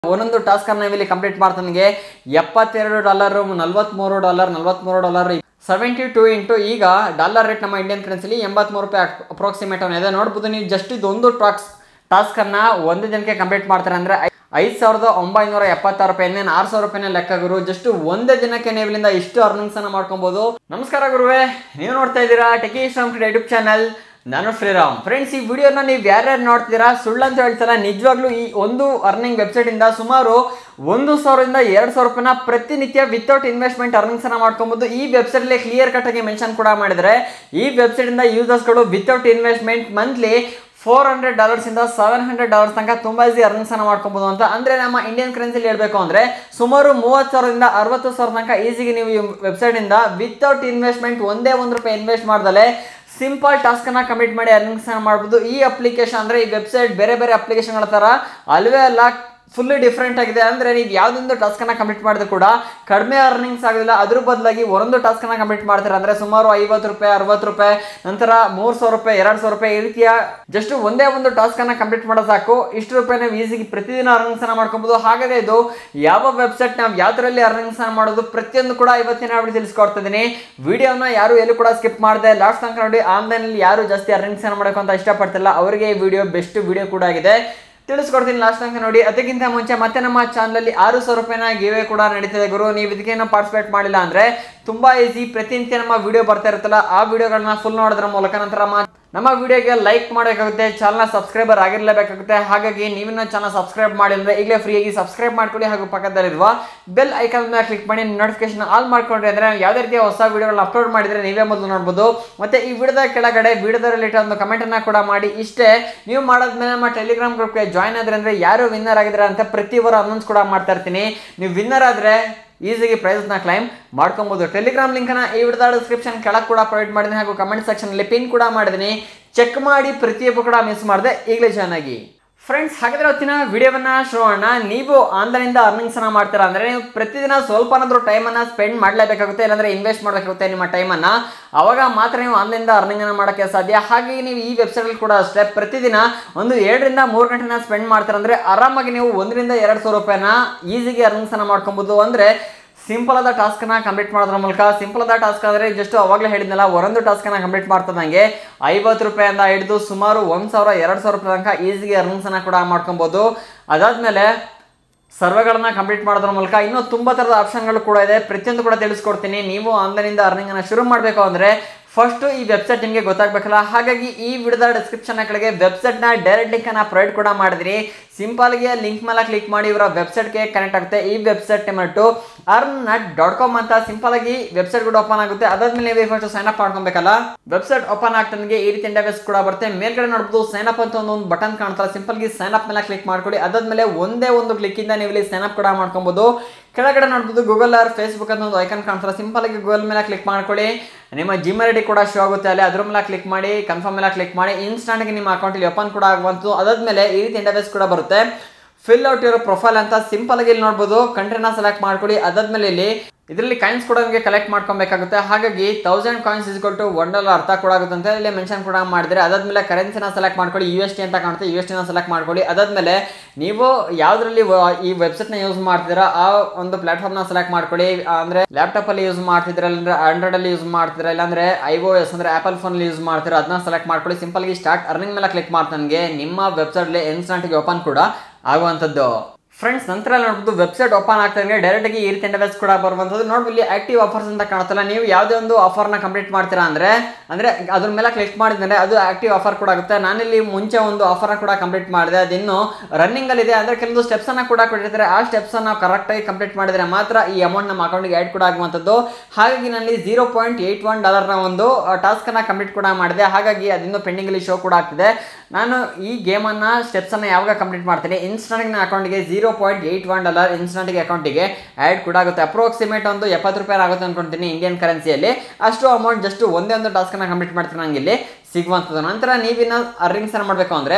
ಒಂದೊಂದು ಟಾಸ್ಕ್ ಅನ್ನ ಇಲ್ಲಿ ಕಂಪ್ಲೀಟ್ ಮಾಡ್ತಾನಿಗೆ ಎಪ್ಪತ್ತೆರಡು ಡಾಲರ್ ನಲ್ವತ್ಮೂರು ಡಾಲರ್ ನಲ್ವತ್ಮೂರು ಡಾಲರ್ ಸೆವೆಂಟಿ ಟು ಇಂಟು ಈಗ ಡಾಲರ್ ರೇಟ್ ನಮ್ಮ ಇಂಡಿಯನ್ ಕರೆನ್ಸಿಲಿ ಎಂಬತ್ಮೂರು ರೂಪಾಯಿ ಅಪ್ರಾಕ್ಸಿಮೇಟ್ ಇದೆ ನೋಡ್ಬೋದು ನೀವು ಜಸ್ಟ್ ಇದೊಂದು ಟಾಕ್ಸ್ ಟಾಸ್ಕನ್ನು ಒಂದೇ ದಿನಕ್ಕೆ ಕಂಪ್ಲೀಟ್ ಮಾಡ್ತಾರೆ ಅಂದರೆ ಐದು ಸಾವಿರದ ಒಂಬೈನೂರ ಎಪ್ಪತ್ತಾರು ರೂಪಾಯಿ ಇನ್ನೇನು ಆರು ಸಾವಿರ ರೂಪಾಯಿನ ಲೆಕ್ಕ ಗುರು ಜಸ್ಟ್ ಒಂದೇ ದಿನಕ್ಕೆ ನೀವು ಇಲ್ಲಿಂದ ಇಷ್ಟು ಅರ್ನಿಂಗ್ಸ್ ಅನ್ನ ಮಾಡ್ಕೊಬಹುದು ನಮಸ್ಕಾರ ಗುರುವೆ ನೀವು ನೋಡ್ತಾ ಇದ್ದೀರಾ ಟೆಕಿ ಶ್ರಮ್ ಯೂಟ್ಯೂಬ್ ಚಾನಲ್ ನಾನು ಶ್ರೀರಾಮ್ ಫ್ರೆಂಡ್ಸ್ ಈ ವಿಡಿಯೋನ ನೀವು ಯಾರ್ಯಾರು ನೋಡ್ತೀರಾ ಸುಳ್ಳು ಅಂತ ಹೇಳ್ತಾರ ನಿಜವಾಗ್ಲೂ ಈ ಒಂದು ಅರ್ನಿಂಗ್ ವೆಬ್ಸೈಟಿಂದ ಸುಮಾರು ಒಂದು ಸಾವಿರದಿಂದ ಎರಡು ಸಾವಿರ ರೂಪಾಯಿನ ಪ್ರತಿನಿತ್ಯ ವಿತೌಟ್ ಇನ್ವೆಸ್ಟ್ಮೆಂಟ್ ಅರ್ನಿಂಗ್ಸ್ ಅನ್ನ ಮಾಡ್ಕೊಬಹುದು ಈ ವೆಬ್ಸೈಟ್ಲಿ ಕ್ಲಿಯರ್ ಕಟ್ ಆಗಿ ಮೆನ್ಷನ್ ಕೂಡ ಮಾಡಿದರೆ ಈ ವೆಬ್ಸೈಟಿಂದ ಯೂಸರ್ಸ್ಗಳು without investment monthly four hundred dollars ಇಂದ ಸೆವೆನ್ ಹಂಡ್ರೆಡ್ ಡಾಲರ್ಸ್ ತನಕ ತುಂಬಾ ಈಸಿ ಅರ್ನಿಂಗ್ಸ್ ಅನ್ನ ಮಾಡ್ಕೊಬಹುದು ಅಂತ ಅಂದ್ರೆ ನಮ್ಮ ಇಂಡಿಯನ್ ಕರೆನ್ಸಿಲಿ ಹೇಳ್ಬೇಕು ಅಂದ್ರೆ ಸುಮಾರು ಮೂವತ್ತು ಸಾವಿರದಿಂದ ಅರವತ್ತು ಸಾವಿರ ತನಕ ಈಸಿಗೆ ನೀವು ಈ ವೆಬ್ಸೈಟ್ ಇಂದ ವಿತೌಟ್ ಇನ್ವೆಸ್ಟ್ಮೆಂಟ್ ಒಂದೇ ಒಂದು ರೂಪಾಯಿ ಇನ್ವೆಸ್ಟ್ ಮಾಡ್ದಲೆ ಸಿಂಪಲ್ ಟಾಸ್ಕ್ ಅನ್ನ ಕಂಪ್ಲೀಟ್ ಮಾಡಿ ಅರ್ನಿಂಗ್ಸ್ ಅನ್ನ ಮಾಡ್ಬೋದು ಈ ಅಪ್ಲಿಕೇಶನ್ ಅಂದ್ರೆ ಈ ವೆಬ್ಸೈಟ್ ಬೇರೆ ಬೇರೆ ಅಪ್ಲಿಕೇಶನ್ಗಳ ತರ ಅಲ್ವೇ ಅಲ್ಲ ಫುಲ್ಲಿ ಡಿಫ್ರೆಂಟ್ ಆಗಿದೆ ಅಂದ್ರೆ ನೀವು ಯಾವುದೊಂದು ಟಾಸ್ಕ್ ಅನ್ನ ಕಂಪ್ಲೀಟ್ ಮಾಡಿದ್ರು ಕೂಡ ಕಡಿಮೆ ಅರ್ನಿಂಗ್ಸ್ ಆಗೋದಿಲ್ಲ ಅದ್ರ ಬದಲಾಗಿ ಒಂದು ಟಾಸ್ಕ್ ಅನ್ನ ಕಂಪ್ಲೀಟ್ ಮಾಡ್ತಾರೆ ಅಂದ್ರೆ ಸುಮಾರು ಐವತ್ತು ರೂಪಾಯಿ ಅರವತ್ತು ರೂಪಾಯಿ ನಂತರ ಮೂರ್ ಸಾವಿರ ರೂಪಾಯಿ ಎರಡು ಸಾವಿರ ರೂಪಾಯಿ ಈ ರೀತಿಯ ಜಸ್ಟ್ ಒಂದೇ ಒಂದು ಟಾಸ್ಕ್ ಅನ್ನ ಕಂಪ್ಲೀಟ್ ಮಾಡೋದು ಸಾಕು ಇಷ್ಟು ರೂಪಾಯಿ ನಾವು ಈಸಿಗೆ ಪ್ರತಿದಿನ ಅರ್ನಿಂಗ್ಸ್ ಅನ್ನ ಮಾಡ್ಕೊಬಹುದು ಹಾಗಾದ್ರೆ ಇದು ಯಾವ ವೆಬ್ಸೈಟ್ ನಾವು ಯಾವ್ದ್ರಲ್ಲಿ ಅರ್ನಿಂಗ್ಸ್ ಅನ್ನ ಮಾಡೋದು ಪ್ರತಿಯೊಂದು ಕೂಡ ಇವತ್ತಿನ ವಿಡಿಯೋ ತಿಳಿಸ್ಕೊಡ್ತಾ ಇದೀನಿ ವಿಡಿಯೋನ ಯಾರು ಎಲ್ಲೂ ಕೂಡ ಸ್ಕಿಪ್ ಮಾಡದೆ ಲಾಸ್ಟ್ ತನಕ ನೋಡಿ ಆನ್ಲೈನ್ ಅಲ್ಲಿ ಯಾರು ಜಾಸ್ತಿ ಅರ್ನಿಂಗ್ಸ್ ಅನ್ನ ಮಾಡಬೇಕು ಅಂತ ಇಷ್ಟಪಡ್ತಿಲ್ಲ ಅವರಿಗೆ ಈ ವಿಡಿಯೋ ಬೆಸ್ಟ್ ವಿಡಿಯೋ ಕೂಡ ಆಗಿದೆ ತಿಳಿಸ್ಕೊಡ್ತೀನಿ ಲಾಸ್ಟ್ ತನಕ ನೋಡಿ ಅದಕ್ಕಿಂತ ಮುಂಚೆ ಮತ್ತೆ ನಮ್ಮ ಚಾನಲಲ್ಲಿ ಆರು ಸಾವಿರ ರೂಪಾಯಿನ ಗಿವೆ ಕೂಡ ನಡೀತಿದೆ ಗುರು ನೀವು ಇದಕ್ಕೇನೋ ಪಾರ್ಟಿಸಿಪೇಟ್ ಮಾಡಿಲ್ಲ ಅಂದ್ರೆ ತುಂಬಾ ಈಸಿ ಪ್ರತಿನಿತ್ಯ ನಮ್ಮ ವಿಡಿಯೋ ಬರ್ತಾ ಇರುತ್ತಲ್ಲ ಆ ವಿಡಿಯೋಗಳನ್ನ ಫುಲ್ ನೋಡೋದ್ರ ಮೂಲಕ ನಂತರ ನಮ್ಮ ನಮ್ಮ ವಿಡಿಯೋಗೆ ಲೈಕ್ ಮಾಡಬೇಕಾಗುತ್ತೆ ಚಾನಲ್ ಸಬ್ಸ್ಕ್ರೈಬರ್ ಆಗಿರಲೇಬೇಕಾಗುತ್ತೆ ಹಾಗಾಗಿ ನೀವಿನ್ನ ಚಾನಲ್ ಸಬ್ಸ್ಕ್ರೈಬ್ ಮಾಡಿ ಅಂದ್ರೆ ಈಗಲೇ ಫ್ರೀಯಾಗಿ ಸಬ್ಸ್ಕ್ರೈಬ್ ಮಾಡ್ಕೊಳ್ಳಿ ಹಾಗೂ ಪಕ್ಕದಲ್ಲಿರುವ ಬೆಲ್ ಐಕಾನ್ ಮೇಲೆ ಕ್ಲಿಕ್ ಮಾಡಿ ನೋಟಿಫಿಕೇಶನ್ ಆಲ್ ಮಾಡ್ಕೊಂಡ್ರಿ ಅಂದ್ರೆ ನಾವು ಯಾವುದೇ ರೀತಿಯ ಹೊಸ ವಿಡಿಯೋಗಳನ್ನ ಅಪ್ಲೋಡ್ ಮಾಡಿದ್ರೆ ನೀವೇ ಮೊದಲು ನೋಡ್ಬೋದು ಮತ್ತೆ ಈ ವಿಡಿಯೋದ ಕೆಳಗಡೆ ವಿಡಿಯೋದ ರಿಲೇಟೆಡ್ ಒಂದು ಕಮೆಂಟ್ ಅನ್ನ ಕೂಡ ಮಾಡಿ ಇಷ್ಟೇ ನೀವು ಮಾಡಾದ್ಮೇಲೆ ನಮ್ಮ ಟೆಲಿಗ್ರಾಮ್ ಗ್ರೂಪ್ಗೆ ಜಾಯ್ನ್ ಆದ್ರೆ ಅಂದ್ರೆ ಯಾರು ವಿನ್ನರ್ ಆಗಿದ್ರೆ ಅಂತ ಪ್ರತಿ ವಾರ ಅನೌನ್ಸ್ ಕೂಡ ಮಾಡ್ತಾ ಇರ್ತೀನಿ ನೀವು ವಿನ್ನರ್ ಆದ್ರೆ ಈಸಿಗೆ ಪ್ರೈಸ್ನ ಕ್ಲೈಮ್ ಮಾಡ್ಕೊಬೋದು ಟೆಲಿಗ್ರಾಮ್ ಲಿಂಕ್ನ ಈ ವಿಡಿಯೋದ ಡಿಸ್ಕ್ರಿಪ್ಷನ್ ಕೆಳಗೆ ಕೂಡ ಪ್ರೊವೈಡ್ ಮಾಡಿದ್ದೀನಿ ಹಾಗೂ ಕಮೆಂಟ್ ಸೆಕ್ಷನಲ್ಲಿ ಪಿನ್ ಕೂಡ ಮಾಡಿದ್ದೀನಿ ಚೆಕ್ ಮಾಡಿ ಪ್ರತಿಯೊಬ್ಬರು ಕೂಡ ಮಿಸ್ ಮಾಡಿದೆ ಈಗಲೇ ಜಾಯ್ನ್ ಆಗಿ ಫ್ರೆಂಡ್ಸ್ ಹಾಗಾದ್ರೆ ಇವತ್ತಿನ ವಿಡಿಯೋವನ್ನ ಶೋಣ ನೀವು ಆನ್ಲೈನಿಂದ ಅರ್ನಿಂಗ್ಸ್ ಅನ್ನ ಮಾಡ್ತೀರಾ ಅಂದ್ರೆ ನೀವು ಪ್ರತಿದಿನ ಸ್ವಲ್ಪನಾದ್ರೂ ಟೈಮನ್ನ ಸ್ಪೆಂಡ್ ಮಾಡಲೇಬೇಕಾಗುತ್ತೆ ಇಲ್ಲಾಂದ್ರೆ ಇನ್ವೆಸ್ಟ್ ಮಾಡಬೇಕಾಗುತ್ತೆ ನಿಮ್ಮ ಟೈಮನ್ನ ಅವಾಗ ಮಾತ್ರ ನೀವು ಆನ್ಲೈನಿಂದ ಅರ್ನಿಂಗ್ ಅನ್ನ ಮಾಡೋಕ್ಕೆ ಸಾಧ್ಯ ಹಾಗಾಗಿ ನೀವು ಈ ವೆಬ್ಸೈಟ್ ಅಲ್ಲಿ ಕೂಡ ಅಷ್ಟೇ ಪ್ರತಿದಿನ ಒಂದು ಎರಡರಿಂದ ಮೂರು ಗಂಟೆನ ಸ್ಪೆಂಡ್ ಮಾಡ್ತೀರಾ ಅಂದ್ರೆ ಆರಾಮಾಗಿ ನೀವು ಒಂದರಿಂದ ಎರಡು ಸಾವಿರ ರೂಪಾಯಿನ ಈಸಿಗೆ ಅರ್ನಿಂಗ್ಸ್ ಅನ್ನ ಮಾಡ್ಕೊಬಹುದು ಅಂದ್ರೆ ಸಿಂಪಲ್ ಆದ ಟಾಸ್ಕ್ ನ ಕಂಪ್ಲೀಟ್ ಮಾಡೋದ್ರ ಮೂಲಕ ಸಿಂಪಲ್ ಆದ ಟಾಸ್ಕ್ ಆದರೆ ಜಸ್ಟ್ ಅವಾಗಲೇ ಹೇಳಿದ್ನಲ್ಲ ಒಂದು ಟಾಸ್ಕ್ ನ ಕಂಪ್ಲೀಟ್ ಮಾಡ್ತದಂಗೆ ಐವತ್ತು ರೂಪಾಯಿಂದ ಹಿಡಿದು ಸುಮಾರು ಒಂದ್ ಸಾವಿರ ಎರಡು ಸಾವಿರ ರೂಪಾಯಿ ತನಕ ಈಸಿಗೆ ಅರ್ನಿಂಗ್ಸ್ ಅನ್ನ ಕೂಡ ಮಾಡ್ಕೊಬಹುದು ಅದಾದ್ಮೇಲೆ ಸರ್ವೆಗಳನ್ನ ಕಂಪ್ಲೀಟ್ ಮಾಡೋದ್ರ ಮೂಲಕ ಇನ್ನೂ ತುಂಬಾ ತರದ ಆಪ್ಷನ್ಗಳು ಕೂಡ ಇದೆ ಪ್ರತಿಯೊಂದು ಕೂಡ ತಿಳಿಸ್ಕೊಡ್ತೀನಿ ನೀವು ಆನ್ಲೈನಿಂದ ಅರ್ನಿಂಗ್ ಅನ್ನ ಶುರು ಮಾಡಬೇಕು ಅಂದ್ರೆ ಫಸ್ಟ್ ಈ ವೆಬ್ಸೈಟ್ ನಿಮಗೆ ಗೊತ್ತಾಗಬೇಕಲ್ಲ ಹಾಗಾಗಿ ಈ ವಿಡಿಯೋದ ಡಿಸ್ಕ್ರಿಪ್ಷನ್ ಕೆಳಗೆ ವೆಬ್ಸೈಟ್ನ ಡೈರೆಕ್ಟ್ ಲಿಂಕ್ ಅನ್ನ ಪ್ರೊವೈಡ್ ಕೂಡ ಮಾಡಿದ್ರಿ ಸಿಂಪಲ್ಗೆ ಲಿಂಕ್ ಮೇಲೆ ಕ್ಲಿಕ್ ಮಾಡಿ ಇವರ ವೆಬ್ಸೈಟ್ಗೆ ಕನೆಕ್ಟ್ ಆಗುತ್ತೆ ಈ website tomato earn nut dot com ಅಂತ ಸಿಂಪಲ್ ಆಗಿ ವೆಬ್ಸೈಟ್ ಕೂಡ ಓಪನ್ ಆಗುತ್ತೆ ಅದಾದ್ಮೇಲೆ ನೀವು ಫಸ್ಟ್ ಸೈನ್ ಅಪ್ ಮಾಡ್ಕೊಬೇಕಲ್ಲ ವೆಬ್ಸೈಟ್ ಓಪನ್ ಆಗ್ತಂಗೆ ಈ ರೀತಿ ಇಂಟರ್ಫೇಸ್ ಕೂಡ ಬರುತ್ತೆ ಮೇಲ್ಗಡೆ ನೋಡ್ಬೋದು ಸೈನ್ ಅಪ್ ಅಂತ ಒಂದು ಬಟನ್ ಕಾಣ್ತಲ್ಲ ಸಿಂಪಲ್ ಗಿ ಸೈನ್ ಅಪ್ ಮೇಲೆ ಕ್ಲಿಕ್ ಮಾಡ್ಕೊಳ್ಳಿ ಅದಾದ್ಮೇಲೆ ಒಂದೇ ಒಂದು ಕ್ಲಿಕ್ ಇಂದ ನೀವು ಇಲ್ಲಿ ಸೈನ್ ಅಪ್ ಕೂಡ ಮಾಡ್ಕೊಬಹುದು ಕೆಳಗಡೆ ನೋಡ್ಬೋದು ಗೂಗಲ್ ಆರ್ ಫೇಸ್ಬುಕ್ ಅಂತ ಒಂದು ಐಕನ್ ಕಾಣ್ತಲ್ಲ ಸಿಂಪಲ್ ಆಗಿ ಗೂಗಲ್ ಮೇಲೆ ಕ್ಲಿಕ್ ಮಾಡ್ಕೊಳ್ಳಿ ನಿಮ್ಮ ಜಿಮ್ ಐ ಡಿ ಕೂಡ ಶೋ ಆಗುತ್ತೆ ಅಲ್ಲಿ ಅದ್ರ ಮೇಲೆ ಕ್ಲಿಕ್ ಮಾಡಿ ಕನ್ಫರ್ಮ್ ಮೇಲೆ ಕ್ಲಿಕ್ ಮಾಡಿ ಇನ್ಸ್ಟಾಂಟ್ಗೆ ನಿಮ್ಮ ಅಕೌಂಟಲ್ಲಿ ಓಪನ್ ಕೂಡ ಆಗುವಂತು ಅದಾದ್ಮೇಲೆ ಈ ರೀತಿ ಇಂಟರ್ಫೇಸ್ ಕೂಡ ಬರುತ್ತೆ ಫಿಲ್ ಔಟ್ ಇರೋ ಪ್ರೊಫೈಲ್ ಅಂತ ಸಿಂಪಲ್ ಆಗಿ ಇಲ್ಲಿ ನೋಡ್ಬೋದು ಕಂಟ್ರಿನ ಸೆಲೆಕ್ಟ್ ಮಾಡ್ಕೊಳ್ಳಿ ಅದಾದ್ಮೇಲೆ ಇಲ್ಲಿ ಇದರಲ್ಲಿ ಕಾಯಿನ್ಸ್ ಕೂಡ ನಿಮಗೆ ಕಲೆಕ್ಟ್ ಮಾಡ್ಕೊಬೇಕಾಗುತ್ತೆ ಹಾಗಾಗಿ thousand coins is equal to one dollar ಅರ್ಥ ಕೂಡ ಆಗುತ್ತೆ ಅಂತ ಇಲ್ಲಿ ಮೆನ್ಷನ್ ಕೂಡ ಮಾಡಿದ್ರೆ ಅದಾದ್ಮೇಲೆ ಕರೆನ್ಸಿನ ಸೆಲೆಕ್ಟ್ ಮಾಡ್ಕೊಳ್ಳಿ ಯು ಎಸ್ ಟಿ ಅಂತ ಕಾಣುತ್ತೆ ಯು ಎಸ್ ಟಿನ ಸೆಲೆಕ್ಟ್ ಮಾಡ್ಕೊಳ್ಳಿ ಅದಾದ್ಮೇಲೆ ನೀವು ಯಾವ್ದ್ರಲ್ಲಿ ವ- ಈ ವೆಬ್ಸೈಟ್ನ ಯೂಸ್ ಮಾಡ್ತೀರಾ ಆ ಒಂದು ಪ್ಲಾಟ್ಫಾರ್ಮ್ನ ಸೆಲೆಕ್ಟ್ ಮಾಡ್ಕೊಳ್ಳಿ ಅಂದ್ರೆ ಲ್ಯಾಪ್ಟಾಪ್ ಅಲ್ಲಿ ಯೂಸ್ ಮಾಡ್ತಿದ್ರ ಇಲ್ಲಾಂದ್ರೆ ಆಂಡ್ರಾಯ್ಡ್ ಅಲ್ಲಿ ಯೂಸ್ ಮಾಡ್ತೀರಾ ಇಲ್ಲಾಂದ್ರೆ ಐ ಓ ಎಸ್ ಅಂದ್ರೆ ಆಪಲ್ ಫೋನ್ ಯೂಸ್ ಮಾಡ್ತೀರಾ ಅದನ್ನ ಸೆಲೆಕ್ಟ್ ಮಾಡ್ಕೊಳ್ಳಿ ಸಿಂಪಲ್ ಆಗಿ ಸ್ಟಾರ್ಟ್ ಅರ್ನಿಂಗ್ ಮೇಲೆ ಕ್ಲಿಕ್ ಮಾಡ್ತಂಗೆ ನಿಮ್ಮ ವೆಬ್ಸೈಟ್ ಇನ್ಸ್ಟಂಟ್ ಓಪನ್ ಕೂಡ ಆಗುವಂಥದ್ದು ಫ್ರೆಂಡ್ಸ್ ನಂತರ ನೋಡ್ಬೋದು ವೆಬ್ಸೈಟ್ ಓಪನ್ ಆಗ್ತಂಗೆ ಡೈರೆಕ್ಟ್ ಆಗಿ ಈ ರೀತಿ ಇಂಟರ್ಫೇಸ್ ಕೂಡ ಬರುವಂಥದ್ದು ನೋಡ್ಬೋದು ಇಲ್ಲಿ ಆಕ್ಟಿವ್ ಆಫರ್ಸ್ ಅಂತ ಕಾಣುತ್ತಲ್ಲ ನೀವು ಯಾವುದೇ ಒಂದು ಆಫರ್ನ ಕಂಪ್ಲೀಟ್ ಮಾಡ್ತೀರಾ ಅಂದ್ರೆ ಅಂದ್ರೆ ಅದ್ರ ಮೇಲೆ ಕ್ಲಿಕ್ ಮಾಡಿದ್ರೆ ಅದು ಆಕ್ಟಿವ್ ಆಫರ್ ಕೂಡ ಆಗುತ್ತೆ ನಾನಿಲ್ಲಿ ಮುಂಚೆ ಒಂದು ಆಫರ್ನ ಕೂಡ ಕಂಪ್ಲೀಟ್ ಮಾಡಿದೆ ಅದಿನ್ನು ರನ್ನಿಂಗ್ ಅಲ್ಲಿ ಇದೆ ಅಂದ್ರೆ ಕೆಲವೊಂದು ಸ್ಟೆಪ್ಸ್ ಅನ್ನ ಕೂಡ ಕೊಟ್ಟಿರ್ತಾರೆ ಆ ಸ್ಟೆಪ್ಸ್ ನಾವು ಕರೆಕ್ಟ್ ಆಗಿ ಕಂಪ್ಲೀಟ್ ಮಾಡಿದ್ರೆ ಮಾತ್ರ ಈ ಅಮೌಂಟ್ ನಮ್ಮ ಅಕೌಂಟ್ಗೆ ಆ್ಯಡ್ ಕೂಡ ಆಗುವಂಥದ್ದು ಹಾಗಾಗಿ ನಾನು ಜೀರೋ ಪಾಯಿಂಟ್ ಏಯ್ಟ್ ಒನ್ ಡಾಲರ್ನ ಒಂದು ಟಾಸ್ಕ್ ಅನ್ನ ಕಂಪ್ಲೀಟ್ ಕೂಡ ಮಾಡಿದೆ ಹಾಗಾಗಿ ಅದಿನ್ನು ಪೆಂಡಿಂಗ್ ಅಲ್ಲಿ ಶೋ ಕೂಡ ಆಗ್ತಿದೆ ನಾನು ಈ ಗೇಮ್ ಅನ್ನ ಸ್ಟೆಪ್ಸ್ ಅನ್ನ ಯಾವಾಗ ಕಂಪ್ಲೀಟ್ ಮಾಡ್ತೀನಿ ಇನ್ಸ್ಟಂಟ್ ನನ್ನ ಅಕೌಂಟ್ಗೆ zero point eight one dollar ಇನ್ಸ್ಟಂಟ್ಗೆ ಅಕೌಂಟಿಗೆ ಆ್ಯಡ್ ಕೂಡ ಆಗುತ್ತೆ ಅಪ್ರೋಕ್ಸಿಮೇಟ್ ಒಂದು ಎಪ್ಪತ್ತು ರೂಪಾಯಿ ಆಗುತ್ತೆ ಅನ್ಕೊಂತೀನಿ ಇಂಡಿಯನ್ ಕರೆನ್ಸಿಯಲ್ಲಿ ಅಷ್ಟು ಅಮೌಂಟ್ ಜಸ್ಟ್ ಒಂದೇ ಒಂದು ಟಾಸ್ಕ್ ಅನ್ನ ಕಂಪ್ಲೀಟ್ ಮಾಡ್ತೀನಿ ನಂಗೆ ಇಲ್ಲಿ ಸಿಗುವಂಥದ್ದು ನಂತರ ನೀವಿನ್ನ ಅರ್ನಿಂಗ್ಸ್ ಅನ್ನ ಮಾಡಬೇಕು ಅಂದ್ರೆ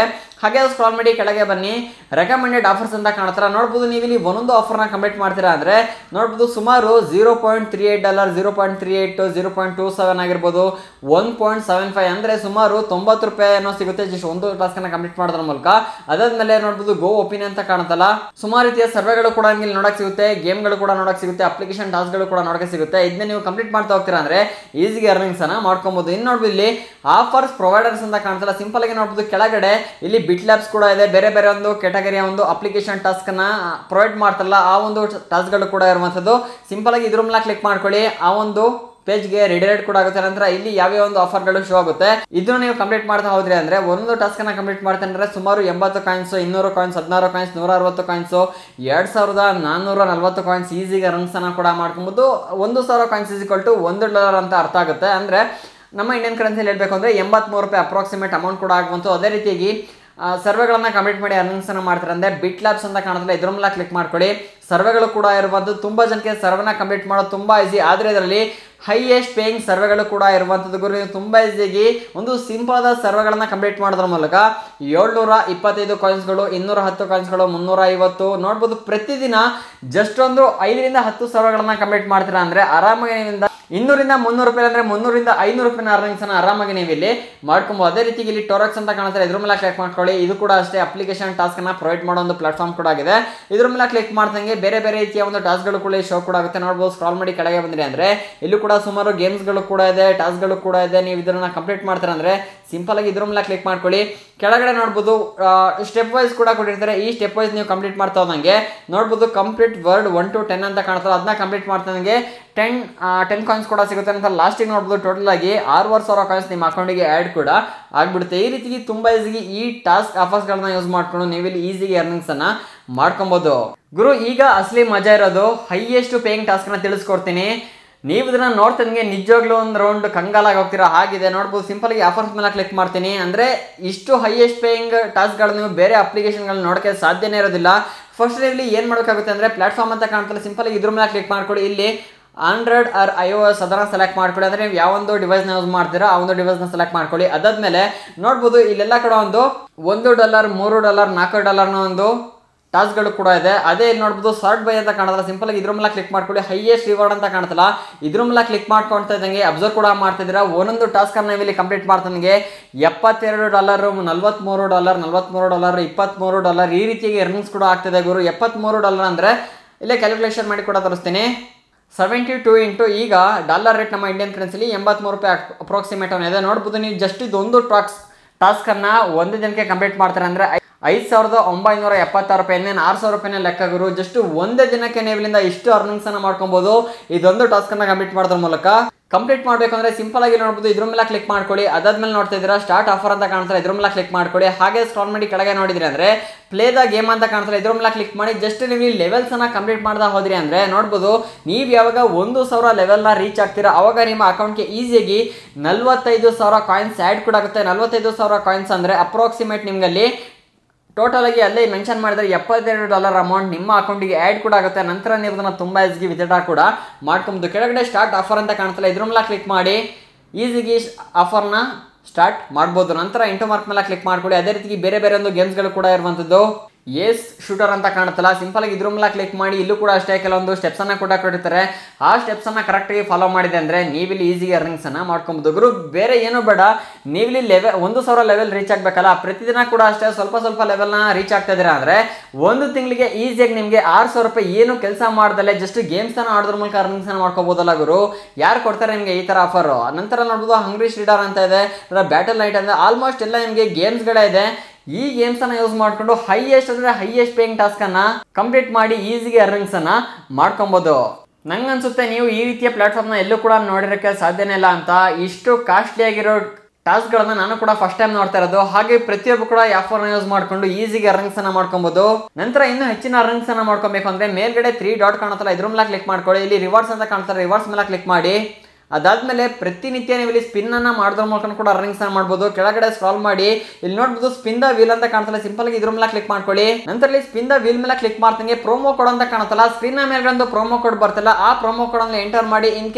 ಹಾಗೆ ಸ್ಕ್ರಾಲ್ ಮಾಡಿ ಕೆಳಗೆ ಬನ್ನಿ ರೆಕಮೆಂಡೆಡ್ ಆಫರ್ಸ್ ಅಂತ ಕಾಣ್ತಾರ ನೋಡ್ಬೋದು ನೀವು ಇಲ್ಲಿ ಒಂದೊಂದು ಆಫರ್ನ ಕಂಪ್ಲೀಟ್ ಮಾಡ್ತೀರಾ ಅಂದ್ರೆ ನೋಡ್ಬೋದು ಸುಮಾರು zero point three eight dollar zero point three eight zero point two seven ಆಗಿರ್ಬೋದು ಒನ್ ಪಾಯಿಂಟ್ ಸೆವೆನ್ ಫೈವ್ ಅಂದ್ರೆ ಸುಮಾರು ತೊಂಬತ್ತು ರೂಪಾಯಿ ಏನೋ ಸಿಗುತ್ತೆ ಜಸ್ಟ್ ಒಂದು ಟಾಸ್ಕ್ ಅನ್ನ ಕಂಪ್ಲೀಟ್ ಮಾಡೋದ್ರ ಮೂಲಕ ಅದಾದ್ಮೇಲೆ ನೋಡ್ಬೋದು ಗೋ ಒಪಿನಿಯನ್ ಅಂತ ಕಾಣುತ್ತಲ್ಲ ಸುಮಾರು ರೀತಿಯ ಸರ್ವೆಗಳು ಕೂಡ ನಿಮಗೆ ಇಲ್ಲಿ ನೋಡಕ್ ಸಿಗುತ್ತೆ ಗೇಮ್ಗಳು ಕೂಡ ನೋಡಕ್ ಸಿಗುತ್ತೆ ಅಪ್ಲಿಕೇಶನ್ ಟಾಸ್ಕ್ಗಳು ಕೂಡ ನೋಡಕ್ಕೆ ಸಿಗುತ್ತೆ ಇದನ್ನ ನೀವು ಕಂಪ್ಲೀಟ್ ಮಾಡ್ತಾ ಹೋಗ್ತೀರಾ ಅಂದ್ರೆ ಈಸಿಗೆ ಅರ್ನಿಂಗ್ಸ್ ಅನ್ನ ಮಾಡ್ಕೊಬಹುದು ಇನ್ನು ನೋಡ್ಬೋದು ಇಲ್ಲಿ ಆಫರ್ಸ್ ಪ್ರೊವೈಡರ್ಸ್ ಅಂತ ಕಾಣ್ತಲ್ಲ ಸಿಂಪಲ್ ಆಗಿ ನೋಡ್ಬೋದು ಕೆಳಗಡೆ ಇಲ್ಲಿ ಬಿಟ್ ಲ್ಯಾಬ್ಸ್ ಕೂಡ ಇದೆ ಬೇರೆ ಬೇರೆ ಒಂದು ಕೆಟಗರಿಯ ಒಂದು ಅಪ್ಲಿಕೇಶನ್ ಟಾಸ್ಕ್ ಅನ್ನ ಪ್ರೊವೈಡ್ ಮಾಡ್ತಾರಲ್ಲ ಆ ಒಂದು ಟಾಸ್ಕ್ಗಳು ಕೂಡ ಇರುವಂಥದ್ದು ಸಿಂಪಲ್ ಆಗಿ ಇದ್ರ ಮೇಲೆ ಕ್ಲಿಕ್ ಮಾಡ್ಕೊಳ್ಳಿ ಆ ಒಂದು ಪೇಜ್ಗೆ ರಿಡೈರೆಕ್ಟ್ ಕೂಡ ಆಗುತ್ತೆ ನಂತರ ಇಲ್ಲಿ ಯಾವ್ಯಾವ ಒಂದು ಆಫರ್ಗಳು ಶೋ ಆಗುತ್ತೆ ಇದನ್ನು ನೀವು ಕಂಪ್ಲೀಟ್ ಮಾಡ್ತಾ ಹೋದ್ರಿ ಅಂದ್ರೆ ಒಂದು ಟಾಸ್ಕ್ ಅನ್ನ ಕಂಪ್ಲೀಟ್ ಮಾಡ್ತಾ ಅಂದ್ರೆ ಸುಮಾರು ಎಂಬತ್ತು ಕಾಯಿನ್ಸ್ ಇನ್ನೂರು ಕಾಯಿನ್ಸ್ ಹದಿನಾರು ಕಾಯಿನ್ಸ್ ನೂರ ಅರವತ್ತು ಕಾಯಿನ್ಸ್ ಎರಡ್ ಸಾವಿರದ ನಾನ್ನೂರ ನಲ್ವತ್ತು ಕಾಯಿನ್ಸ್ ಈಸಿಗೆ ರನ್ಸ್ ಅನ್ನ ಕೂಡ ಮಾಡ್ಕೊಬಹುದು ಒಂದು ಸಾವಿರ ಕಾಯಿನ್ಸ್ ಈಸ್ ಟು ಒಂದು ಡಾಲರ್ ಅಂತ ಅರ್ಥ ಆಗುತ್ತೆ ಅಂದ್ರೆ ನಮ್ಮ ಇಂಡಿಯನ್ ಕರೆನ್ಸಿಯಲ್ಲಿ ಹೇಳ್ಬೇಕು ಅಂದ್ರೆ ಎಂಬತ್ಮೂರು ರೂಪಾಯಿ ಅಪ್ರಾಕ್ಸಿಮೇಟ್ ಅಮೌಂಟ್ ಕೂಡ ಆಗುವಂತು ಅದೇ ರೀತಿಯಾಗಿ ಸರ್ವೆಗಳನ್ನ ಕಂಪ್ಲೀಟ್ ಮಾಡಿ ಅರ್ನಿಂಗ್ಸ್ ಅನ್ನ ಮಾಡ್ತಾರೆ ಅಂದ್ರೆ ಬಿಟ್ ಲ್ಯಾಬ್ಸ್ ಅಂತ ಕಾಣುತ್ತಲ್ಲ ಇದ್ರ ಮೇಲೆ ಕ್ಲಿಕ್ ಮಾಡ್ಕೊಳ್ಳಿ ಸರ್ವೆಗಳು ಕೂಡ ಇರುವಂಥದ್ದು ತುಂಬಾ ಜನಕ್ಕೆ ಸರ್ವೆನ ಕಂಪ್ಲೀಟ್ ಮಾಡೋದು ತುಂಬಾ ಈಸಿ ಆದ್ರೆ ಇದರಲ್ಲಿ ಹೈಯೆಸ್ಟ್ ಪೇಯಿಂಗ್ ಸರ್ವೆಗಳು ಕೂಡ ಇರುವಂಥದ್ದು ಗುರು ನೀವು ತುಂಬಾ ಈಸಿಯಾಗಿ ಒಂದು ಸಿಂಪಲ್ ಆದ ಸರ್ವೆಗಳನ್ನ ಕಂಪ್ಲೀಟ್ ಮಾಡೋದ್ರ ಮೂಲಕ ಏಳ್ನೂರ ಇಪ್ಪತ್ತೈದು ಕಾಯಿನ್ಸ್ಗಳು ಇನ್ನೂರ ಹತ್ತು ಕಾಯಿನ್ಸ್ಗಳು ಮುನ್ನೂರ ಐವತ್ತು ನೋಡ್ಬೋದು ಪ್ರತಿದಿನ ಜಸ್ಟ್ ಒಂದು ಐದರಿಂದ ಹತ್ತು ಸರ್ವೆಗಳನ್ನ ಕಂಪ್ಲೀಟ್ ಮಾಡ್ತೀರಾ ಅಂದ್ರೆ ಆರಾಮಾಗಿ ನೀವಿಂದ ಇನ್ನೂರಿಂದ ಮುನ್ನೂರು ರೂಪಾಯಿ ಅಂದ್ರೆ ಮುನ್ನೂರಿಂದ ಐನೂರು ರೂಪಾಯಿನ ಅರ್ನಿಂಗ್ಸ್ ಅನ್ನ ಆರಾಮಾಗಿ ನೀವು ಇಲ್ಲಿ ಮಾಡ್ಕೊಬಹುದು ಅದೇ ರೀತಿ ಇಲ್ಲಿ ಟೊರಕ್ಸ್ ಅಂತ ಕಾಣುತ್ತೆ ಇದ್ರ ಮೇಲೆ ಕ್ಲಿಕ್ ಮಾಡ್ಕೊಳ್ಳಿ ಇದು ಕೂಡ ಅಷ್ಟೇ ಅಪ್ಲಿಕೇಶನ್ ಟಾಸ್ಕ್ ಅನ್ನ ಪ್ರೊವೈಡ್ ಮಾಡೋ ಒಂದು ಪ್ಲಾಟ್ಫಾರ್ಮ್ ಕೂಡ ಆಗಿದೆ ಇದ್ರ ಮೇಲೆ ಕ್ಲಿಕ್ ಮಾಡ್ದಂಗೆ ಬೇರೆ ಬೇರೆ ರೀತಿಯ ಒಂದು ಟಾಸ್ಕ್ಗಳು ಕೂಡ ಶೋ ಕೂಡ ಆಗುತ್ತೆ ನೋಡ್ಬೋದು ಸ್ಕ್ರಾಲ್ ಮಾಡಿ ಕೆಳಗೆ ಬಂದ್ರಿ ಅಂದ್ರೆ ಇಲ್ಲೂ ಕೂಡ ಸುಮಾರು ಗೇಮ್ಸ್ಗಳು ಕೂಡ ಇದೆ ಟಾಸ್ಕ್ಗಳು ಕೂಡ ಇದೆ ನೀವು ಇದನ್ನ ಕಂಪ್ಲೀಟ್ ಮಾಡ್ತಾರೆ ಅಂದ್ರೆ ಸಿಂಪಲ್ ಆಗಿ ಇದ್ರ ಮೇಲೆ ಕ್ಲಿಕ್ ಮಾಡ್ಕೊಳ್ಳಿ ಕೆಳಗಡೆ ನೋಡ್ಬೋದು ಸ್ಟೆಪ್ ವೈಸ್ ಕೂಡ ಕೊಟ್ಟಿರ್ತಾರೆ ಈ ಸ್ಟೆಪ್ ವೈಸ್ ನೀವು ಕಂಪ್ಲೀಟ್ ಮಾಡ್ತಾ ಹೋದಂಗೆ ನೋಡ್ಬೋದು complete word one to ten ಅಂತ ಕಾಣ್ತಾರೆ ಅದನ್ನ ಕಂಪ್ಲೀಟ್ ಮಾಡ್ತಾನೆ ಟೆನ್ ಟೆನ್ ಕಾಯಿನ್ಸ್ ಕೂಡ ಸಿಗುತ್ತೆ ಅಂತ ಲಾಸ್ಟಿಗೆ ನೋಡ್ಬೋದು ಟೋಟಲ್ ಆಗಿ ಆರೂವರೆ ಸಾವಿರ ಕಾಯಿನ್ಸ್ ನಿಮ್ಮ ಅಕೌಂಟಿಗೆ ಆ್ಯಡ್ ಕೂಡ ಆಗ್ಬಿಡುತ್ತೆ ಈ ರೀತಿ ತುಂಬಾ ಈಸಿಗೆ ಈ ಟಾಸ್ಕ್ ಆಫರ್ಸ್ಗಳನ್ನ ಯೂಸ್ ಮಾಡ್ಕೊಂಡು ನೀವು ಇಲ್ಲಿ ಈಸಿಗೆ ಅರ್ನಿಂಗ್ಸ್ ಅನ್ನ ಮಾಡ್ಕೊಬೋದು ಗುರು ಈಗ ಅಸಲಿ ಮಜಾ ಇರೋದು ಹೈಯೆಸ್ಟ್ ಪೇಯಿಂಗ್ ಟಾಸ್ಕ್ನ ತಿಳಿಸ್ಕೊಡ್ತೀನಿ ನೀವು ಇದನ್ನ ನೋಡ್ತಂಗೆ ನಿಜವಾಗ್ಲೂ ಒಂದು ರೌಂಡ್ ಕಂಗಾಲಾಗಿ ಹೋಗ್ತೀರಾ ಹಾಗಿದೆ ನೋಡ್ಬೋದು ಸಿಂಪಲ್ ಆಗಿ ಆಫರ್ಸ್ ಮೇಲೆ ಕ್ಲಿಕ್ ಮಾಡ್ತೀನಿ ಅಂದ್ರೆ ಇಷ್ಟು ಹೈಯೆಸ್ಟ್ ಪೇಯಿಂಗ್ ಟಾಸ್ಕ್ಗಳು ನೀವು ಬೇರೆ ಅಪ್ಲಿಕೇಶನ್ಗಳನ್ನ ನೋಡೋಕ್ಕೆ ಸಾಧ್ಯನೇ ಇರೋದಿಲ್ಲ ಫಸ್ಟ್ ಇಲ್ಲಿ ಏನು ಮಾಡಬೇಕಾಗುತ್ತೆ ಅಂದ್ರೆ ಪ್ಲಾಟ್ಫಾರ್ಮ್ ಅಂತ ಕಾಣ್ತಲ್ಲ ಸಿಂಪಲ್ ಆಗಿ ಇದ್ರ ಮೇಲೆ ಕ್ಲಿಕ್ ಮಾಡ್ಕೊಳ್ಳಿ ಇಲ್ಲಿ Android or I O S ಅದನ್ನ ಸೆಲೆಕ್ಟ್ ಮಾಡ್ಕೊಳ್ಳಿ ಅಂದರೆ ನೀವು ಯಾವೊಂದು ಡಿವೈಸ್ನ ಯೂಸ್ ಮಾಡ್ತೀರಾ ಆ ಒಂದು ಡಿವೈಸ್ನ ಸೆಲೆಕ್ಟ್ ಮಾಡ್ಕೊಳ್ಳಿ ಅದಾದ್ಮೇಲೆ ನೋಡ್ಬೋದು ಇಲ್ಲೆಲ್ಲ ಕಡೆ ಒಂದು ಒಂದು ಡಾಲರ್ ಮೂರು ಡಾಲರ್ ನಾಲ್ಕು ಡಾಲರ್ನ ಒಂದು ಟಾಸ್ಕ್ಗಳು ಕೂಡ ಇದೆ ಅದೇ ಇಲ್ಲಿ ನೋಡ್ಬೋದು ಸಾರ್ಟ್ ಬೈ ಅಂತ ಕಾಣುತ್ತಲ್ಲ ಸಿಂಪಲ್ ಆಗಿ ಇದ್ರ ಮೇಲೆ ಕ್ಲಿಕ್ ಮಾಡ್ಕೊಳ್ಳಿ ಹೈಯೆಸ್ಟ್ ರಿವಾರ್ಡ್ ಅಂತ ಕಾಣುತ್ತಲ್ಲ ಇದ್ರ ಮೇಲೆ ಕ್ಲಿಕ್ ಮಾಡ್ಕೊಳ್ತಾ ಇದ್ದಂಗೆ ಅಬ್ಸರ್ವ್ ಕೂಡ ಮಾಡ್ತಿದ್ದೀರಾ ಒಂದೊಂದು ಟಾಸ್ಕ್ ಅನ್ನ ಇಲ್ಲಿ ಕಂಪ್ಲೀಟ್ ಮಾಡ್ತಾನೆ ಎಪ್ಪತ್ತೆರಡು ಡಾಲರ್ ನಲ್ವತ್ಮೂರು ಡಾಲರ್ ನಲ್ವತ್ಮೂರು ಡಾಲರ್ ಇಪ್ಪತ್ಮೂರು ಡಾಲರ್ ಈ ರೀತಿಯಾಗಿ ಎರ್ನಿಂಗ್ಸ್ ಕೂಡ ಆಗ್ತಿದೆ ಗುರು ಎಪ್ಪತ್ಮೂರು ಡಾಲರ್ ಅಂದ್ರೆ ಇಲ್ಲೇ ಕ್ಯಾಲ್ಕುಲೇಷನ್ ಮಾಡಿ ಕೂಡ ತೋರಿಸ್ತೀನಿ ಸೆವೆಂಟಿ ಟು ಇಂಟು ಈಗ ಡಾಲರ್ ರೇಟ್ ನಮ್ಮ ಇಂಡಿಯನ್ ಕರೆನ್ಸಿಲಿ ಎಂಬತ್ಮೂರು ರೂಪಾಯಿ ಅಪ್ರಾಕ್ಸಿಮೇಟ್ ಇದೆ ನೋಡ್ಬೋದು ನೀವು ಜಸ್ಟ್ ಇದೊಂದು ಟಾಕ್ಸ್ ಟಾಸ್ಕನ್ನು ಒಂದೇ ದಿನಕ್ಕೆ ಕಂಪ್ಲೀಟ್ ಮಾಡ್ತಾರೆ ಅಂದರೆ ಐದು ಸಾವಿರದ ಒಂಬೈನೂರ ಎಪ್ಪತ್ತಾರು ರೂಪಾಯಿ ಇನ್ನೇನು ಆರು ಸಾವಿರ ರೂಪಾಯಿನ ಲೆಕ್ಕ ಗುರು ಜಸ್ಟ್ ಒಂದೇ ದಿನಕ್ಕೆ ನೀವು ಇಲ್ಲಿಂದ ಇಷ್ಟು ಅರ್ನಿಂಗ್ಸ್ ಅನ್ನ ಮಾಡ್ಕೊಬೋದು ಇದೊಂದು ಟಾಸ್ಕ್ ಅನ್ನ ಕಂಪ್ಲೀಟ್ ಮಾಡೋದ್ರ ಮೂಲಕ ಕಂಪ್ಲೀಟ್ ಮಾಡಬೇಕು ಅಂದ್ರೆ ಸಿಂಪಲ್ ಆಗಿ ನೋಡ್ಬೋದು ಇದ್ರ ಮೇಲೆ ಕ್ಲಿಕ್ ಮಾಡ್ಕೊಳ್ಳಿ ಅದಾದ್ಮೇಲೆ ನೋಡ್ತಾ ಇದ್ದೀರಾ ಸ್ಟಾರ್ಟ್ ಆಫರ್ ಅಂತ ಕಾಣ್ತಾರೆ ಇದ್ರ ಮೇಲೆ ಕ್ಲಿಕ್ ಮಾಡ್ಕೊಳ್ಳಿ ಹಾಗೆ ಸ್ಕ್ರಾಲ್ ಮಾಡಿ ಕೆಳಗೆ ನೋಡಿದ್ರಿ ಅಂದ್ರೆ ಪ್ಲೇ ದ ಗೇಮ್ ಅಂತ ಕಾಣ್ತಾರೆ ಇದ್ರ ಮೇಲೆ ಕ್ಲಿಕ್ ಮಾಡಿ ಜಸ್ಟ್ ನೀವು ಈ ಲೆವೆಲ್ಸ್ ಅನ್ನ ಕಂಪ್ಲೀಟ್ ಮಾಡ್ತಾ ಹೋದ್ರಿ ಅಂದ್ರೆ ನೋಡ್ಬೋದು ನೀವು ಯಾವಾಗ ಒಂದು ಸಾವಿರ ಲೆವೆಲ್ನ ರೀಚ್ ಆಗ್ತೀರಾ ಅವಾಗ ನಿಮ್ಮ ಅಕೌಂಟ್ಗೆ ಈಸಿಯಾಗಿ ನಲ್ವತ್ತೈದು ಸಾವಿರ ಕಾಯಿನ್ಸ್ ಆ್ಯಡ್ ಕೂಡ ಆಗುತ್ತೆ ನಲ್ವತ್ತೈದು ಸಾವಿರ ಕಾಯಿನ್ಸ್ ಅಂದ್ರೆ ಅಪ್ರಾಕ್ಸಿಮೇಟ್ ನಿಮ್ಗಲ್ಲಿ ಟೋಟಲ್ ಆಗಿ ಅಲ್ಲೇ ಮೆನ್ಷನ್ ಮಾಡಿದ್ರೆ ಎಪ್ಪತ್ತೆರಡು ಡಾಲರ್ ಅಮೌಂಟ್ ನಿಮ್ಮ ಅಕೌಂಟಿಗೆ ಆ್ಯಡ್ ಕೂಡ ಆಗುತ್ತೆ ನಂತರ ನೀವು ಅದನ್ನು ತುಂಬ ಈಸಿಗೆ ವಿತ್ಡ್ರಾ ಕೂಡ ಮಾಡ್ಕೊಬೋದು ಕೆಳಗಡೆ ಸ್ಟಾರ್ಟ್ ಆಫರ್ ಅಂತ ಕಾಣ್ತಲ್ಲ ಇದ್ರ ಮೇಲೆ ಕ್ಲಿಕ್ ಮಾಡಿ ಈಸಿಗೆ ಆಫರ್ನ ಸ್ಟಾರ್ಟ್ ಮಾಡ್ಬೋದು ನಂತರ ಇಂಟು ಮಾರ್ಕ್ ಮೇಲೆ ಕ್ಲಿಕ್ ಮಾಡ್ಕೊಳ್ಳಿ ಅದೇ ರೀತಿ ಬೇರೆ ಬೇರೆ ಒಂದು ಗೇಮ್ಸ್ಗಳು ಕೂಡ ಇರುವಂಥದ್ದು ಏಸ್ ಶೂಟರ್ ಅಂತ ಕಾಣುತ್ತಲ್ಲ ಸಿಂಪಲ್ ಆಗಿ ಇದ್ರ ಮೇಲೆ ಕ್ಲಿಕ್ ಮಾಡಿ ಇಲ್ಲೂ ಕೂಡ ಅಷ್ಟೇ ಕೆಲವೊಂದು ಸ್ಟೆಪ್ಸ್ ಅನ್ನ ಕೂಡ ಕೊಟ್ಟಿರ್ತಾರೆ ಆ ಸ್ಟೆಪ್ಸ್ ಅನ್ನ ಕರೆಕ್ಟಾಗಿ ಫಾಲೋ ಮಾಡಿದೆ ಅಂದ್ರೆ ನೀವಿಲ್ಲಿ ಈಸಿಗೆ ಅರ್ನಿಂಗ್ಸ್ ಅನ್ನ ಮಾಡ್ಕೊಬಹುದು ಗುರು ಬೇರೆ ಏನು ಬೇಡ ನೀವಿಲ್ಲಿ ಲೆವೆಲ್ ಒಂದು ಸಾವಿರ ಲೆವೆಲ್ ರೀಚ್ ಆಗ್ಬೇಕಲ್ಲ ಪ್ರತಿದಿನ ಕೂಡ ಅಷ್ಟೇ ಸ್ವಲ್ಪ ಸ್ವಲ್ಪ ಲೆವೆಲ್ನ ರೀಚ್ ಆಗ್ತಾ ಇದೀರಾ ಅಂದ್ರೆ ಒಂದು ತಿಂಗಳಿಗೆ ಈಸಿಯಾಗಿ ನಿಮಗೆ ಆರು ಸಾವಿರ ರೂಪಾಯಿ ಏನು ಕೆಲಸ ಮಾಡ್ದಲೆ ಜಸ್ಟ್ ಗೇಮ್ಸ್ ಅನ್ನ ಆಡೋದ್ರ ಮೂಲಕ ಅರ್ನಿಂಗ್ಸ್ ಅನ್ನ ಮಾಡ್ಕೋಬಹುದಲ್ಲ ಗುರು ಯಾರು ಕೊಡ್ತಾರೆ ನಿಮಗೆ ಈ ತರ ಆಫರ್ ನಂತರ ನೋಡ್ಬೋದು ಹಂಗ್ರಿ ಸ್ಟ್ರೀಡರ್ ಅಂತ ಇದೆ ಬ್ಯಾಟಲ್ ನೈಟ್ ಅಂದ್ರೆ ಆಲ್ಮೋಸ್ಟ್ ಎಲ್ಲ ನಿಮಗೆ ಗೇಮ್ಸ್ಗಳೇ ಇದೆ ಈ ಗೇಮ್ಸ್ ಅನ್ನ ಯೂಸ್ ಮಾಡ್ಕೊಂಡು ಹೈಯೆಸ್ಟ್ ಅಂದ್ರೆ ಹೈಯೆಸ್ಟ್ ಪೇಯಿಂಗ್ ಟಾಸ್ಕ್ ಅನ್ನ ಕಂಪ್ಲೀಟ್ ಮಾಡಿ ಈಸಿಗೆ ಅರ್ನಿಂಗ್ಸ್ ಅನ್ನ ಮಾಡ್ಕೊಬಹುದು ನಂಗನ್ಸುತ್ತೆ ನೀವು ಈ ರೀತಿಯ ಪ್ಲಾಟ್ಫಾರ್ಮ್ನ ಎಲ್ಲೂ ಕೂಡ ನೋಡಿರೋಕ್ಕೆ ಸಾಧ್ಯನೇ ಇಲ್ಲ ಅಂತ ಇಷ್ಟು ಕಾಸ್ಟ್ಲಿ ಆಗಿರೋ ಟಾಸ್ಕ್ಗಳನ್ನ ನಾನು ಕೂಡ ಫಸ್ಟ್ ಟೈಮ್ ನೋಡ್ತಾ ಇರೋದು ಹಾಗೆ ಪ್ರತಿಯೊಬ್ಬರು ಕೂಡ ಈ ಆಫರ್ನ ಯೂಸ್ ಮಾಡ್ಕೊಂಡು ಈಸಿಗೆ ಅರ್ನಿಂಗ್ಸ್ ಅನ್ನ ಮಾಡ್ಕೊಬಹುದು ನಂತರ ಇನ್ನೂ ಹೆಚ್ಚಿನ ಅರ್ನಿಂಗ್ಸ್ ಅನ್ನ ಮಾಡ್ಕೊಬೇಕು ಅಂದ್ರೆ ಮೇಲ್ಗಡೆ ತ್ರೀ ಡಾಟ್ ಕಾಣುತ್ತಲ್ಲ ಇದ್ರ ಮೇಲೆ ಕ್ಲಿಕ್ ಮಾಡ್ಕೊಳ್ಳಿ ಇಲ್ಲಿ ರಿವಾರ್ಡ್ಸ್ ಅಂತ ಕಾಣ್ತಾರೆ ರಿವಾರ್ಡ್ಸ್ ಮೇಲೆ ಕ್ಲಿಕ್ ಮಾಡಿ ಅದಾದ್ಮೇಲೆ ಪ್ರತಿನಿತ್ಯ ನೀವು ಇಲ್ಲಿ ಸ್ಪಿನ್ ಅನ್ನ ಮಾಡೋದ್ರ ಮೂಲಕ ಕೂಡ ಅರ್ನಿಂಗ್ಸ್ ಅನ್ನ ಮಾಡ್ಬೋದು ಕೆಳಗಡೆ ಸ್ಕ್ರಾಲ್ ಮಾಡಿ ಇಲ್ಲಿ ನೋಡ್ಬೋದು ಸ್ಪಿನ್ ದ ವೀಲ್ ಅಂತ ಕಾಣ್ತಲ್ಲ ಸಿಂಪಲ್ ಆಗಿ ಇದ್ರ ಮೇಲೆ ಕ್ಲಿಕ್ ಮಾಡ್ಕೊಳ್ಳಿ ನಂತರ ಇಲ್ಲಿ ಸ್ಪಿನ್ ದ ವೀಲ್ ಮೇಲೆ ಕ್ಲಿಕ್ ಮಾಡ್ತಂಗೆ ಪ್ರೋಮೋ ಕೋಡ್ ಅಂತ ಕಾಣುತ್ತಲ್ಲ ಸ್ಕ್ರೀನ್ ಮೇಲ್ಗಡೆ ಒಂದು ಪ್ರೋಮೋ ಕೋಡ್ ಬರ್ತಲ್ಲ ಆ ಪ್ರೋಮೋ ಕೋಡ್ ಅನ್ನು ಎಂಟರ್ ಮಾಡಿ ಇನ್ ಕೇಸ್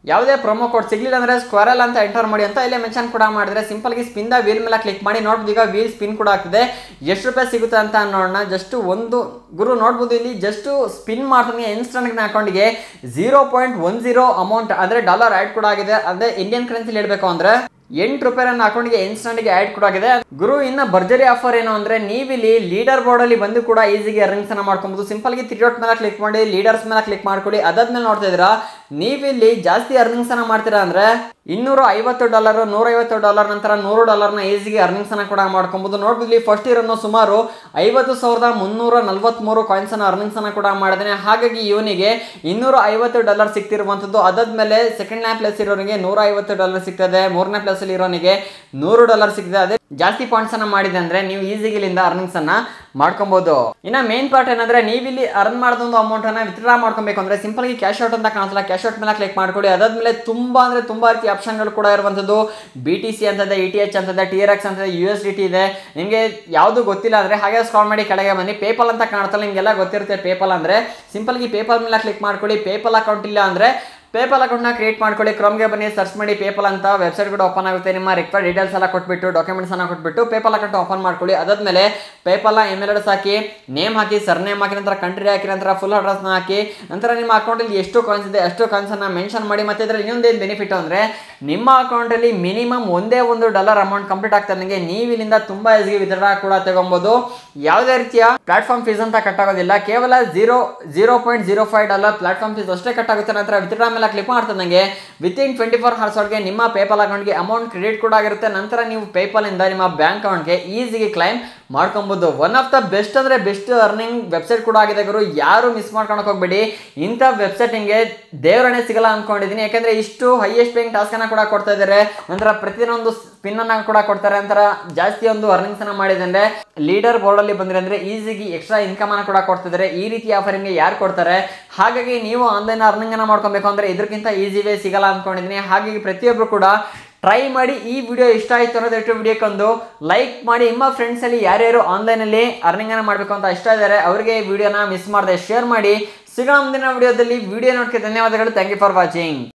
ಯಾವುದೇ ಪ್ರೊಮೋ ಕೋಡ್ ಸಿಗ್ಲಿಲ್ಲ ಅಂದ್ರೆ ಸ್ಕ್ವರಲ್ ಅಂತ ಎಂಟರ್ ಮಾಡಿ ಅಂತ ಇಲ್ಲೇ ಮೆನ್ಷನ್ ಕೂಡ ಮಾಡಿದ್ರೆ ಸಿಂಪಲ್ ಗೆ ಸ್ಪಿನ್ ದ ವೀಲ್ ಮೇಲೆ ಕ್ಲಿಕ್ ಮಾಡಿ ನೋಡ್ಬೋದು ಈಗ ವೀಲ್ ಸ್ಪಿನ್ ಕೂಡ ಆಗ್ತಿದೆ ಎಷ್ಟು ರೂಪಾಯಿ ಸಿಗುತ್ತೆ ಅಂತ ನೋಡೋಣ ಜಸ್ಟ್ ಒಂದು ಗುರು ನೋಡ್ಬೋದು ಇಲ್ಲಿ ಜಸ್ಟ್ ಸ್ಪಿನ್ ಮಾಡ್ತಾನೆ ಇನ್ಸ್ಟಂಟ್ ನನ್ನ ಅಕೌಂಟ್ಗೆ zero point one zero amount ಅಂದ್ರೆ ಡಾಲರ್ ಆ್ಯಡ್ ಕೂಡ ಆಗಿದೆ ಅದೇ ಇಂಡಿಯನ್ ಕರೆನ್ಸಿಲಿ ಹೇಳ್ಬೇಕು ಅಂದ್ರೆ ಎಂಟು ರೂಪಾಯಿ ನನ್ನ ಅಕೌಂಟ್ಗೆ ಇನ್ಸ್ಟಂಟ್ಗೆ ಆ್ಯಡ್ ಕೂಡ ಆಗಿದೆ ಗುರು ಇನ್ನು ಭರ್ಜರಿ ಆಫರ್ ಏನು ಅಂದ್ರೆ ನೀವಿಲ್ಲಿ ಲೀಡರ್ ಬೋರ್ಡ್ ಅಲ್ಲಿ ಬಂದು ಕೂಡ ಈಸಿಗೆ ಅರ್ನಿಂಗ್ಸ್ ಅನ್ನ ಮಾಡ್ಕೊಬಹುದು ಸಿಂಪಲ್ ಗೆ ತ್ರೀ ಡಾಟ್ ಮೇಲೆ ಕ್ಲಿಕ್ ಮಾಡಿ ಲೀಡರ್ಸ್ ಮೇಲೆ ಕ್ಲಿಕ್ ಮಾಡ್ಕೊಳ್ಳಿ ಅದಾದ್ಮೇಲೆ ನೋಡ್ತಾ ಇದ್ದೀರಾ ನೀವಿಲ್ಲಿ ಜಾಸ್ತಿ ಅರ್ನಿಂಗ್ಸ್ ಅನ್ನ ಮಾಡ್ತೀರಾ ಅಂದ್ರೆ ಇನ್ನೂರ ಐವತ್ತು ಡಾಲರ್ ನೂರ ಐವತ್ತು ಡಾಲರ್ ನಂತರ ನೂರು ಡಾಲರ್ನ ಈಸಿಗೆ ಅರ್ನಿಂಗ್ಸ್ ಅನ್ನ ಕೂಡ ಮಾಡ್ಕೊಬಹುದು ನೋಡ್ಬೋದು ಇಲ್ಲಿ ಫಸ್ಟ್ ಇಯರ್ ಅನ್ನೋ ಸುಮಾರು ಐವತ್ತು ಸಾವಿರದ ಮುನ್ನೂರ ನಲ್ವತ್ಮೂರು ಕಾಯಿನ್ಸ್ ಅನ್ನ ಅರ್ನಿಂಗ್ಸ್ ಅನ್ನ ಕೂಡ ಮಾಡಿದಾನೆ ಹಾಗಾಗಿ ಇವನಿಗೆ ಇನ್ನೂರ ಐವತ್ತು ಡಾಲರ್ ಸಿಗ್ತಿರುವಂಥದ್ದು ಅದಾದ್ಮೇಲೆ ಸೆಕೆಂಡ್ನೇ ಪ್ಲೇಸ್ ಇರೋನಿಗೆ ನೂರ ಐವತ್ತು ಡಾಲರ್ ಸಿಗ್ತದೆ ಮೂರನೇ ಪ್ಲೇಸ್ ಅಲ್ಲಿ ಇರೋನಿಗೆ ನೂರು ಡಾಲರ್ ಸಿಗ್ತದೆ ಅದೇ ಜಾಸ್ತಿ ಪಾಯಿಂಟ್ಸ್ ಅನ್ನ ಮಾಡಿದೆ ಅಂದ್ರೆ ನೀವು ಈಸಿಗೆ ಇಲ್ಲಿಂದ ಅರ್ನಿಂಗ್ಸ್ ಅನ್ನ ಮಾಡ್ಕೊಬಹುದು ಇನ್ನ ಮೇನ್ ಪಾರ್ಟ್ ಏನಂದ್ರೆ ನೀವಿಲ್ಲಿ ಅರ್ನ್ ಮಾಡಿದ ಒಂದು ಅಮೌಂಟ್ ಅನ್ನ ವಿತ್ಡ್ರಾ ಮಾಡ್ಕೊಬೇಕು ಅಂದ್ರೆ ಸಿಂಪಲ್ ಆಗಿ ಕ್ಯಾಶ್ ಔಟ್ ಅಂತ ಕಾಣಿಸಲ್ಲ ಕ್ಯಾಶ್ ಔಟ್ ಮೇಲೆ ಕ್ಲಿಕ್ ಮಾಡ್ಕೊಳ್ಳಿ ಅದಾದ್ಮೇಲೆ ತುಂಬಾ ಅಂದ್ರೆ ತುಂಬಾ ರೀತಿ ಆಪ್ಷನ್ಗಳು ಕೂಡ ಇರುವಂತದ್ದು ಬಿ ಟಿ ಸಿ ಅಂತದೆ ಇ ಟಿ ಎಚ್ ಅಂತದೆ ಟಿ ಆರ್ ಎಕ್ಸ್ ಅಂತದೆ ಯು ಎಸ್ ಡಿ ಟಿ ಇದೆ ನಿಮಗೆ ಯಾವುದು ಗೊತ್ತಿಲ್ಲ ಅಂದ್ರೆ ಹಾಗೆ ಸ್ಕಾಲ್ ಮಾಡಿ ಕೆಳಗೆ ಬನ್ನಿ ಪೇಪಲ್ ಅಂತ ಕಾಣ್ತಲ್ಲ ನಿಮಗೆಲ್ಲ ಗೊತ್ತಿರುತ್ತೆ ಪೇಪಲ್ ಅಂದ್ರೆ ಸಿಂಪಲ್ ಆಗಿ ಪೇಪಲ್ ಮೇಲೆ ಕ್ಲಿಕ್ ಮಾಡ್ಕೊಳ್ಳಿ ಪೇಪಲ್ ಅಕೌಂಟ್ ಇಲ್ಲ ಅಂದ್ರೆ ಪೇಪಲ್ ಅಕೌಂಟ್ನ ಕ್ರಿಯೇಟ್ ಮಾಡ್ಕೊಳ್ಳಿ ಕ್ರೋಮ್ಗೆ ಬನ್ನಿ ಸರ್ಚ್ ಮಾಡಿ ಪೇಪಲ್ ಅಂತ ವೆಬ್ಸೈಟ್ ಕೂಡ ಓಪನ್ ಆಗುತ್ತೆ ನಿಮ್ಮ ರಿಕ್ವೈರ್ಡ್ ಡೀಟೇಲ್ಸ್ ಎಲ್ಲ ಕೊಟ್ಬಿಟ್ಟು ಡಾಕ್ಯುಮೆಂಟ್ಸ್ ಅನ್ನ ಕೊಟ್ಬಿಟ್ಟು ಪೇಪಲ್ ಅಕೌಂಟ್ ಓಪನ್ ಮಾಡ್ಕೊಳ್ಳಿ ಅದಾದ್ಮೇಲೆ ಪೇಪಲ್ನ ಇಮೇಲ್ ಅಡ್ರೆಸ್ ಹಾಕಿ ನೇಮ್ ಹಾಕಿ ಸರ್ ನೇಮ್ ಹಾಕಿ ನಂತರ ಕಂಟ್ರಿ ಹಾಕಿ ನಂತರ ಫುಲ್ ಅಡ್ರೆಸ್ನ ಹಾಕಿ ನಂತರ ನಿಮ್ಮ ಅಕೌಂಟಲ್ಲಿ ಎಷ್ಟು ಕಾಯಿನ್ಸ್ ಇದೆ ಅಷ್ಟು ಕಾಯಿನ್ಸ್ ಅನ್ನ ಮೆನ್ಷನ್ ಮಾಡಿ ಮತ್ತೆ ಇದರಲ್ಲಿ ಇನ್ನೊಂದೇನು ಬೆನಿಫಿಟ್ ಅಂದ್ರೆ ನಿಮ್ಮ ಅಕೌಂಟಲ್ಲಿ ಮಿನಿಮಮ್ ಒಂದೇ ಒಂದು ಡಾಲರ್ ಅಮೌಂಟ್ ಕಂಪ್ಲೀಟ್ ಆಗ್ತದೆ ನನಗೆ ನೀವು ಇಲ್ಲಿಂದ ತುಂಬಾ ಈಸಿಗೆ ವಿತ್ಡ್ರಾ ಕೂಡ ತಗೊಬಹುದು ಯಾವುದೇ ರೀತಿಯ ಪ್ಲಾಟ್ಫಾರ್ಮ್ ಫೀಸ್ ಅಂತ ಕಟ್ಟಾಗೋದಿಲ್ಲ ಕೇವಲ zero zero point zero five dollar platform fees ಅಷ್ಟೇ ಕಟ್ಟಾಗುತ್ತೆ ನಂತರ ವಿತ್ಡ್ರಾ ಮೇಲೆ ಕ್ಲಿಕ್ ಮಾಡ್ತದೆ ನನಗೆ ವಿತಿನ್ ಟ್ವೆಂಟಿ ಫೋರ್ ಅವರ್ಸ್ ಒಳಗೆ ನಿಮ್ಮ ಪೇಪಲ್ ಅಕೌಂಟ್ಗೆ ಅಮೌಂಟ್ ಕ್ರೆಡಿಟ್ ಕೂಡ ಆಗಿರುತ್ತೆ ನಂತರ ನೀವು ಪೇಪಲ್ ಇಂದ ನಿಮ್ಮ ಬ್ಯಾಂಕ್ ಅಕೌಂಟ್ಗೆ ಈಸಿಗೆ ಕ್ಲೈಮ್ ಮಾಡ್ಕೊಬಹುದು ಒನ್ ಆಫ್ ದ ಬೆಸ್ಟ್ ಅಂದ್ರೆ ಬೆಸ್ಟ್ ಅರ್ನಿಂಗ್ ವೆಬ್ಸೈಟ್ ಕೂಡ ಆಗಿದೆ ಗುರು ಯಾರು ಮಿಸ್ ಮಾಡ್ಕೊಳಕ್ ಹೋಗ್ಬೇಡಿ ಇಂಥ ವೆಬ್ಸೈಟ್ ನಿಮಗೆ ದೇವರಣೆ ಸಿಗಲ್ಲ ಅನ್ಕೊಂಡಿದ್ದೀನಿ ಯಾಕಂದ್ರೆ ಇಷ್ಟು ಹೈಯೆಸ್ಟ್ ಪೇಯಿಂಗ್ ಟಾಸ್ಕ್ ಅನ್ನ ಕೂಡ ಕೊಡ್ತಾ ಇದ್ದಾರೆ ನಂತರ ಪ್ರತಿಯೊಂದು ಸ್ಪಿನ್ ಅನ್ನ ಕೂಡ ಕೊಡ್ತಾರೆ ನಂತರ ಜಾಸ್ತಿ ಒಂದು ಅರ್ನಿಂಗ್ಸ್ ಅನ್ನ ಮಾಡಿದ್ರೆ ಲೀಡರ್ ಬೋರ್ಡ್ ಅಲ್ಲಿ ಬಂದ್ರೆ ಅಂದ್ರೆ ಈಸಿಗೆ ಎಕ್ಸ್ಟ್ರಾ ಇನ್ಕಮ್ ಅನ್ನ ಕೂಡ ಕೊಡ್ತಿದ್ದಾರೆ ಈ ರೀತಿ ಆಫರ್ ನಿಮಗೆ ಯಾರು ಕೊಡ್ತಾರೆ ಹಾಗಾಗಿ ನೀವು ಆನ್ಲೈನ್ ಅರ್ನಿಂಗ್ ಅನ್ನ ಮಾಡ್ಕೊಬೇಕು ಅಂದ್ರೆ ಇದಕ್ಕಿಂತ ಈಸಿ ವೇ ಸಿಗಲ್ಲ ಅನ್ಕೊಂಡಿದ್ದೀನಿ ಹಾಗಾಗಿ ಪ್ರತಿಯೊಬ್ಬರು ಕೂಡ ಟ್ರೈ ಮಾಡಿ ಈ ವಿಡಿಯೋ ಇಷ್ಟ ಆಯಿತು ಅನ್ನೋದಷ್ಟು ವಿಡಿಯೋಕ್ಕೊಂದು ಲೈಕ್ ಮಾಡಿ ನಿಮ್ಮ ಫ್ರೆಂಡ್ಸಲ್ಲಿ ಯಾರ್ಯಾರು ಆನ್ಲೈನಲ್ಲಿ ಅರ್ನಿಂಗನ್ನು ಮಾಡಬೇಕು ಅಂತ ಇಷ್ಟ ಇದ್ದಾರೆ ಅವರಿಗೆ ಈ ವಿಡಿಯೋನ ಮಿಸ್ ಮಾಡದೆ ಶೇರ್ ಮಾಡಿ ಸಿಗೋಣ ಮುಂದಿನ ವಿಡಿಯೋದಲ್ಲಿ ವಿಡಿಯೋ ನೋಡ್ಕೆ ಧನ್ಯವಾದಗಳು ಥ್ಯಾಂಕ್ ಯು ಫಾರ್ ವಾಚಿಂಗ್